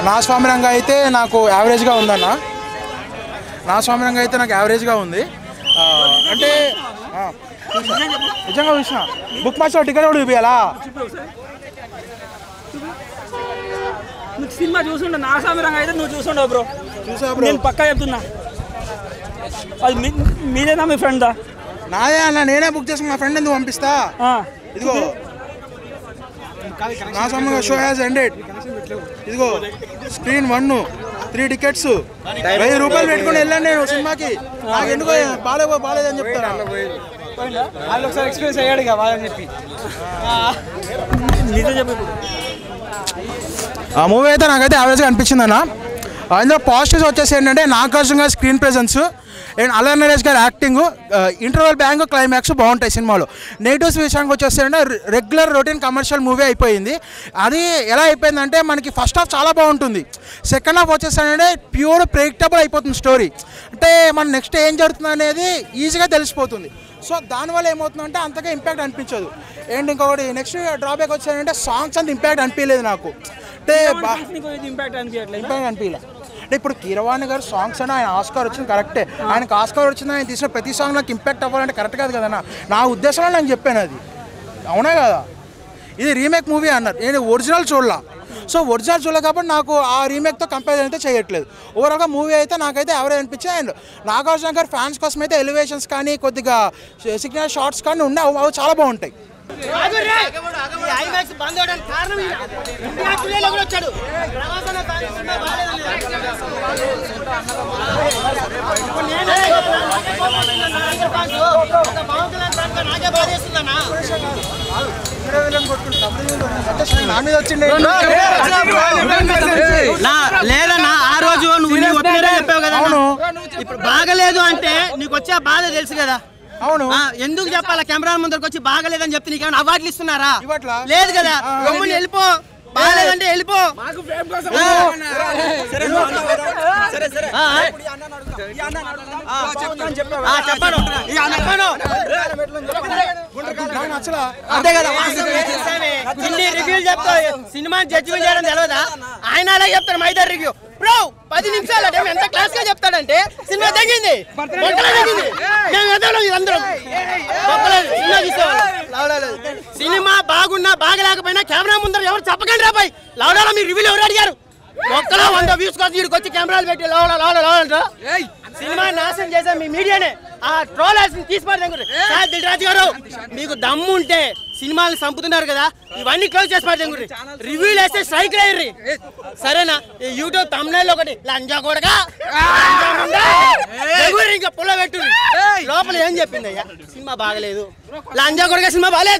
నా స్వామిరంగా అయితే నాకు యావరేజ్గా ఉందన్న నా స్వామిరంగా అయితే నాకు యావరేజ్గా ఉంది ఆ, అంటే ఆ, చూసా. నిజంగా చూసిన బుక్ మై షో టికెట్ కూడా చూపించాలా నువ్వు సినిమా చూసుండ నా సమీరంగా అయితే నువ్వు చూసుండవు బ్రో చూసా బ్రో నేను పక్కా చెప్తున్నా అది మీ మీదేనా మీ ఫ్రెండ్దా నాదే అన్న నేనే బుక్ చేసుకుని నా ఫ్రెండ్ ఎందుకు పంపిస్తా ఇదిగో నా సమయంలో షో హ్యాస్ ఎండెడ్ ఇదిగో స్క్రీన్ వన్ త్రీ టికెట్స్ వెయ్యి రూపాయలు పెట్టుకుని వెళ్ళాను నేను సినిమాకి నాకు ఎందుకో బాగాలేవో బాగాలేదని చెప్తాను వాళ్ళు ఒకసారి ఎక్స్పీరియన్స్ అయ్యాడు ఇక వాళ్ళని చెప్పి నిజం చెప్పు ఇప్పుడు. ఆ మూవీ అయితే నాకైతే యావరేజ్గా అనిపించింది అన్న అందులో పాజిటివ్స్ వచ్చేసి ఏంటంటే నాగార్జున గారి స్క్రీన్ ప్రెజెన్స్ అండ్ అలా నరేష్ గారి యాక్టింగ్ ఇంటర్వల్ బ్యాంక్ క్లైమాక్స్ బాగుంటాయి సినిమాలో నెగిటివ్స్ విషయానికి వచ్చేసి అంటే రెగ్యులర్ రొటీన్ కమర్షియల్ మూవీ అయిపోయింది అది ఎలా అయిపోయిందంటే మనకి ఫస్ట్ హాఫ్ చాలా బాగుంటుంది సెకండ్ హాఫ్ వచ్చేసంటే ప్యూర్ ప్రెడిక్టబుల్ అయిపోతుంది స్టోరీ అంటే మన నెక్స్ట్ ఏం జరుగుతుంది అనేది ఈజీగా తెలిసిపోతుంది సో దానివల్ల ఏమవుతుందంటే అంతగా ఇంపాక్ట్ అనిపించదు అండ్ ఇంకొకటి నెక్స్ట్ డ్రాబ్యాక్ వచ్చానంటే సాంగ్స్ అంత ఇంపాక్ట్ అనిపించలేదు నాకు అంటే బా నీకు ఇది ఇంపాక్ట్ అనిపించట్లేదు ఇంపాక్ట్ అనిపించలే అంటే ఇప్పుడు కీరవాణి గారు సాంగ్స్ అని ఆయన ఆస్కార్ వచ్చింది కరెక్టే ఆయనకు ఆస్కార్ వచ్చింది ఆయన తీసిన ప్రతి సాంగ్ నాకు ఇంపాక్ట్ అవ్వాలంటే కరెక్ట్ కాదు కదన్నా నా ఉద్దేశంలో నేను చెప్పాను అది అవునా కదా ఇది రీమేక్ మూవీ అన్నారు నేను ఒరిజినల్ చూడలా సో ఒరిజినల్ చూడలే కాబట్టి నాకు ఆ రీమేక్తో కంపేర్ అయితే చేయట్లేదు ఓవరాల్గా మూవీ అయితే నాకైతే ఎవరైనా అనిపించింది అండ్ నాగార్జున గారి ఫ్యాన్స్ కోసం అయితే ఎలివేషన్స్ కానీ కొద్దిగా సిగ్నల్ షార్ట్స్ కానీ ఉన్నాయి అవి- అవి చాలా బాగుంటాయి ఐమాక్స్ బంద్ అవడానికి కారణం ఈయన. ఇండియా టుడేలో కూడా వచ్చాడు ప్రభాస్ అన్న ఫ్యాన్స్ సినిమా బాగాలేదని. ఇప్పుడు నేనే నాగర్ ఫ్యాన్స్, ఒక పవన్ కళ్యాణ్ ఫ్యాన్స్ గా నాకే బాధేస్తుందన్నా. నా మీద వచ్చింది నా లేదన్నా ఆ రోజు నువ్వు నీ ఒపీనియన్ చెప్పావు కదా అవును. ఇప్పుడు బాగలేదు అంటే నీకు వచ్చే బాధ తెలుసు కదా అవును ఆ, ఎందుకు చెప్పాలా కెమెరా ముందరకు వచ్చి బాగలేదని చెప్తే నీకేమైనా అవార్డులు ఇస్తున్నారా ఇవ్వట్లా? లేదు కదా ఆ. గమ్ముని వెళ్ళిపో బాగలేదంటే వెళ్ళిపో ఆ. ఆ, ఆ. ఆ, చెప్పను ఇక చెప్పను నాకు నచ్చలా అంతే కదా ఇన్ని రివ్యూలు చెప్తావు సినిమా జడ్జిమెంట్ చేయడం తెలియదా ఆయన అలాగే చెప్తాడు మైదార్ రివ్యూ బ్రో పది నిమిషాలు అంటే ఎంత క్లాస్ గా చెప్తాడంటే సినిమా తగ్గింది వంటలో తగ్గింది మేము ఎదవలం అందరం గొప్పలేదు, సినిమా చూసేవాళ్ళం. లవడాలేదు. సినిమా బాగున్నా బాగలేకపోయినా కెమెరా ముందర ఎవరు చెప్పకండి రాబాయ్ లవడాలో మీ రివ్యూలు ఎవరు అడిగారు ఒక్కలో వంద వ్యూస్ కోసం వీడికి వచ్చి కెమెరాలు పెట్టి లవడా లవడా లవడా సినిమా నాశనం చేసే మీ మీడియానే ఆ ట్రోలర్స్ తీసి దిల్ రాజు గారు మీకు దమ్ము ఉంటే సినిమాలు చంపుతున్నారు కదా ఇవన్నీ క్లోజ్ చేసి పడతాం రివ్యూలు వేస్తే స్ట్రైక్ అయ్యి సరేనా ఈ యూట్యూబ్ తమ్నైల్ ఒకటి లంజా కొడగా ఇంకా పుల్ల పెట్టు లోపల ఏం చెప్పింది అయ్యా సినిమా బాగలేదు లంజా కొడగా సినిమా బాగలేదు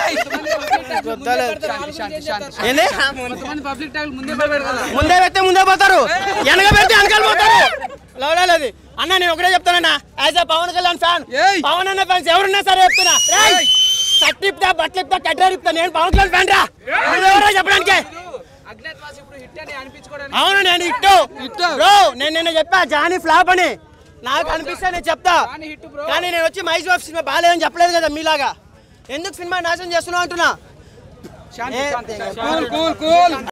ఏంది? పబ్లిక్ ట్యాగ్ ముందే పెడతారు ముందే పెడితే ముందే పోతారు వెనక పెడితే వెనకాల పోతారు లవడాలి అది అన్న నేను ఒకటే చెప్తానన్నా as a Pawan Kalyan fan ఏయ్. పవన్ అన్న ఫ్యాన్స్ ఎవరున్నా సరే చెప్తున్నా షర్ట్ ఇప్తా బట్టలు ఇప్తా కట్టర్ ఇప్తా నేను పవన్ కళ్యాణ్ ఫ్యాన్ రా నువ్వెవరో చెప్పడానికి అజ్ఞాతవాసి ఇప్పుడు హిట్ అని అనిపించుకోవడానికి అవును నేను ఇట్టు బ్రో నేను నిన్న చెప్పా జానీ ఫ్లాప్ అని నాకు అనిపిస్తే నేను చెప్తా జానీ హిట్ బ్రో. కానీ నేను వచ్చి మహేష్ బాబు సినిమా బాగాలేదని చెప్పలేదు కదా మీలాగా ఎందుకు సినిమా నాశనం చేస్తున్నావు అంటున్నా శాంతి ఏ- శాంతి కూల్ కూల్ కూల్